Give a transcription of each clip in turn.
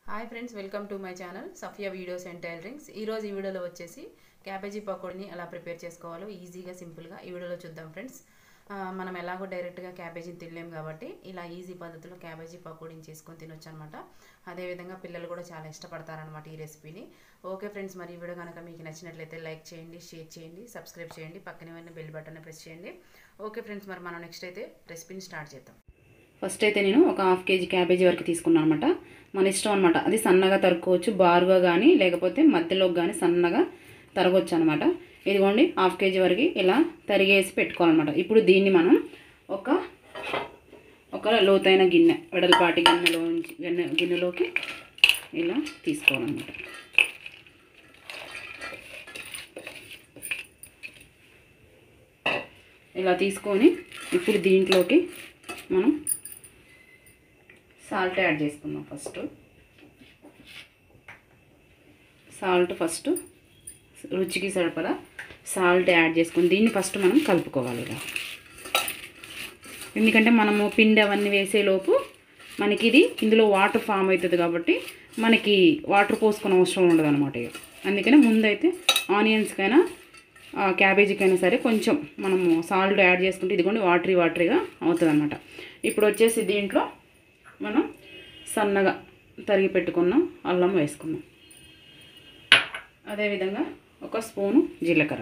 Hi friends welcome to my channel Safiya videos and tailorings ఈరోజు ఈ వీడియోలో వచ్చేసి క్యాబేజీ పకోడీని ఎలా ప్రిపేర్ చేసుకోవాలో ఈజీగా సింపుల్గా ఈ వీడియోలో చూద్దాం ఫ్రెండ్స్ ఆ, మనం ఎలాగో డైరెక్ట్గా క్యాబేజీని తినలేం కాబట్టి ఇలా ఈజీ పద్ధతిలో క్యాబేజీ పకోడీని చేసుకొని తినొచ్చు అనమాట అదేవిధంగా పిల్లలు కూడా చాలా ఇష్టపడతారనమాట ఈ రెసిపీని ఓకే ఫ్రెండ్స్ మరి ఈ వీడియో కనుక మీకు నచ్చినట్లయితే లైక్ చేయండి షేర్ చేయండి సబ్స్క్రైబ్ చేయండి పక్కనే ఉన్న బెల్ బటన్ ప్రెస్ చేయండి ఓకే ఫ్రెండ్స్ మరి మనం నెక్స్ట్ అయితే రెసిపీని స్టార్ట్ చేద్దాం ఫస్ట్ అయితే నేను ఒక హాఫ్ కేజీ క్యాబేజీ వరకు తీసుకున్నాను అనమాట మన ఇష్టం అనమాట అది సన్నగా తరుక్కోవచ్చు బారుగా కానీ లేకపోతే మధ్యలోకి కానీ సన్నగా తరగొచ్చు అనమాట ఇదిగోండి హాఫ్ కేజీ వరకు ఇలా తరిగేసి పెట్టుకోవాలన్నమాట ఇప్పుడు దీన్ని మనం ఒక ఒక లోతైన గిన్నె వెడల్పాటి గిన్నెలో గిన్నె గిన్నెలోకి ఇలా తీసుకోవాలన్నమాట ఇలా తీసుకొని ఇప్పుడు దీంట్లోకి మనం సాల్ట్ యాడ్ చేసుకుందాం ఫస్ట్ సాల్ట్ ఫస్ట్ రుచికి సరిపడా సాల్ట్ యాడ్ చేసుకుని దీన్ని ఫస్ట్ మనం కలుపుకోవాలి ఇలా ఎందుకంటే మనము పిండి అవన్నీ వేసేలోపు మనకి ఇది ఇందులో వాటర్ ఫామ్ అవుతుంది కాబట్టి మనకి వాటర్ పోసుకునే అవసరం ఉండదు అనమాట అందుకని ముందైతే ఆనియన్స్కైనా ఆ, క్యాబేజీకైనా సరే కొంచెం మనము సాల్ట్ యాడ్ చేసుకుంటే ఇదిగోండి వాటరీ వాటరీగా అవుతుంది అనమాట ఇప్పుడు వచ్చేసి దీంట్లో మనం సన్నగా తరిగి పెట్టుకున్న అల్లం వేసుకుందాం అదేవిధంగా ఒక స్పూను జీలకర్ర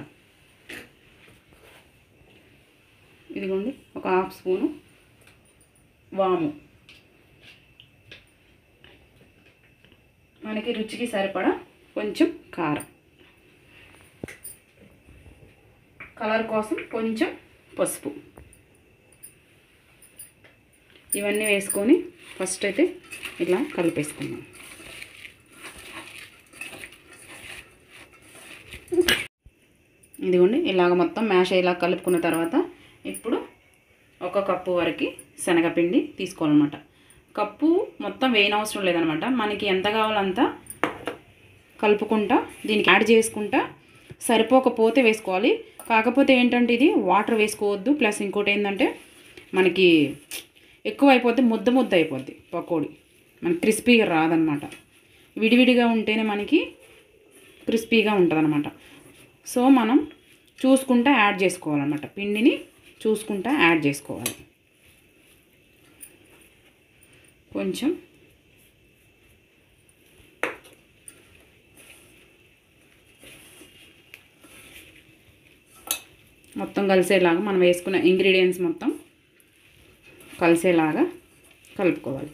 ఇదిగోండి ఒక హాఫ్ స్పూను వాము మనకి రుచికి సరిపడా కొంచెం కారం కలర్ కోసం కొంచెం పసుపు ఇవన్నీ వేసుకొని ఫస్ట్ అయితే ఇలా కలిపేసుకుందాం ఇదిగోండి ఇలాగ మొత్తం మ్యాష్ అయ్యేలా కలుపుకున్న తర్వాత ఇప్పుడు ఒక కప్పు వరకు శనగపిండి తీసుకోవాలన్నమాట కప్పు మొత్తం వేయనవసరం లేదనమాట మనకి ఎంత కావాలో అంత కలుపుకుంటా దీనికి యాడ్ చేసుకుంటా సరిపోకపోతే వేసుకోవాలి కాకపోతే ఏంటంటే ఇది వాటర్ వేసుకోవద్దు ప్లస్ ఇంకోటి ఏంటంటే మనకి ఎక్కువ అయిపోతే ముద్ద ముద్ద అయిపోద్ది పకోడీ మనకి క్రిస్పీగా రాదనమాట విడివిడిగా ఉంటేనే మనకి క్రిస్పీగా ఉంటుంది సో మనం చూసుకుంటా యాడ్ చేసుకోవాలన్నమాట పిండిని చూసుకుంటా యాడ్ చేసుకోవాలి కొంచెం మొత్తం కలిసేలాగా మనం వేసుకున్న ఇంగ్రీడియంట్స్ మొత్తం కలిసేలాగా కలుపుకోవాలి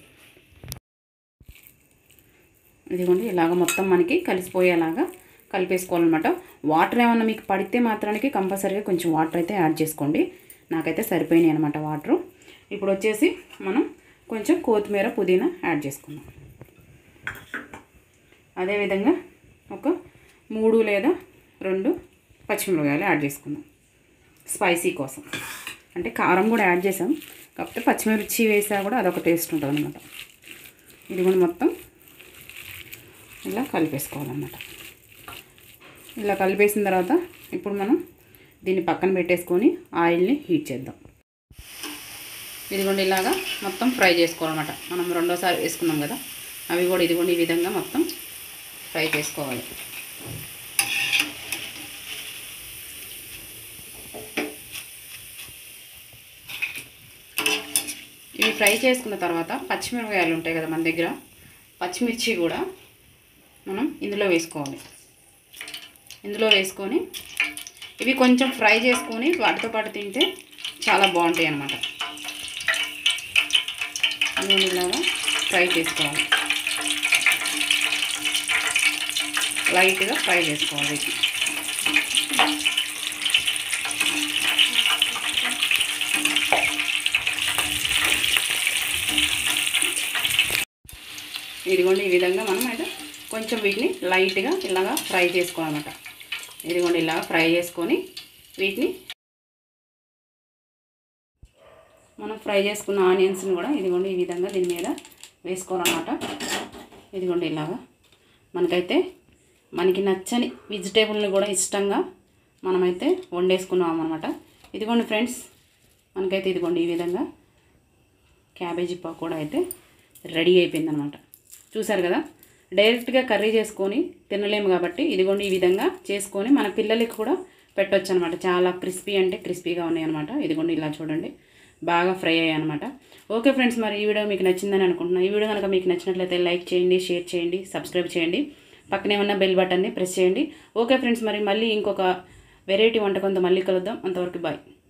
ఇదిగోండి ఇలాగ మొత్తం మనకి కలిసిపోయేలాగా కలిపేసుకోవాలన్నమాట వాటర్ ఏమన్నా మీకు పడితే మాత్రానికి కంపల్సరీగా కొంచెం వాటర్ అయితే యాడ్ చేసుకోండి నాకైతే సరిపోయినాయి అనమాట వాటరు ఇప్పుడు వచ్చేసి మనం కొంచెం కొత్తిమీర పుదీనా యాడ్ చేసుకుందాం అదేవిధంగా ఒక మూడు లేదా రెండు పచ్చిమిరపకాయలు యాడ్ చేసుకుందాం స్పైసీ కోసం అంటే కారం కూడా యాడ్ చేసాం కాకపోతే పచ్చిమిర్చి వేసా కూడా అదొక టేస్ట్ ఉంటుంది అనమాట ఇది కూడా మొత్తం ఇలా కలిపేసుకోవాలన్నమాట ఇలా కలిపేసిన తర్వాత ఇప్పుడు మనం దీన్ని పక్కన పెట్టేసుకొని ఆయిల్ని హీట్ చేద్దాం ఇదిగోండి ఇలాగా మొత్తం ఫ్రై చేసుకోవాలన్నమాట మనం రెండోసారి వేసుకున్నాం కదా అవి కూడా ఇదిగోండి ఈ విధంగా మొత్తం ఫ్రై చేసుకోవాలి ఇవి ఫ్రై చేసుకున్న తర్వాత పచ్చిమిరపకాయలు ఉంటాయి కదా మన దగ్గర పచ్చిమిర్చి కూడా మనం ఇందులో వేసుకోవాలి ఇందులో వేసుకొని ఇవి కొంచెం ఫ్రై చేసుకొని వాటితో పాటు తింటే చాలా బాగుంటాయి అన్నమాట నేను ఇలాగా ఫ్రై చేసుకోవాలి లైట్గా ఫ్రై చేసుకోవాలి వీటిని. ఇదిగోండి ఈ విధంగా మనం అయితే కొంచెం వీటిని లైట్గా ఇలాగా ఫ్రై చేసుకోవాలన్నమాట ఇదిగోండి ఇలాగా ఫ్రై చేసుకొని వీటిని మనం ఫ్రై చేసుకున్న ఆనియన్స్ని కూడా ఇదిగోండి ఈ విధంగా దీని మీద వేసుకోవాలన్నమాట ఇదిగోండి ఇలాగా మనకైతే మనకి నచ్చని వెజిటేబుల్ని కూడా ఇష్టంగా మనమైతే వండేసుకున్నాం అనమాట ఇదిగోండి ఫ్రెండ్స్ మనకైతే ఇదిగోండి ఈ విధంగా క్యాబేజీ పకోడా అయితే రెడీ అయిపోయిందనమాట చూసారు కదా డైరెక్ట్గా కర్రీ చేసుకొని తినలేము కాబట్టి ఇదిగోండి ఈ విధంగా చేసుకొని మన పిల్లలకి కూడా పెట్టొచ్చు అనమాట చాలా క్రిస్పీ అంటే క్రిస్పీగా ఉన్నాయి అనమాట ఇదిగోండి ఇలా చూడండి బాగా ఫ్రై అయ్యాయి అనమాట ఓకే ఫ్రెండ్స్ మరి ఈ వీడియో మీకు నచ్చిందని అనుకుంటున్నాను ఈ వీడియో కనుక మీకు నచ్చినట్లయితే లైక్ చేయండి షేర్ చేయండి సబ్స్క్రైబ్ చేయండి పక్కనే ఉన్న బెల్ బటన్ని ప్రెస్ చేయండి ఓకే ఫ్రెండ్స్ మరి మళ్ళీ ఇంకొక వెరైటీ వంటకంతో మళ్ళీ కలుద్దాం అంతవరకు బాయ్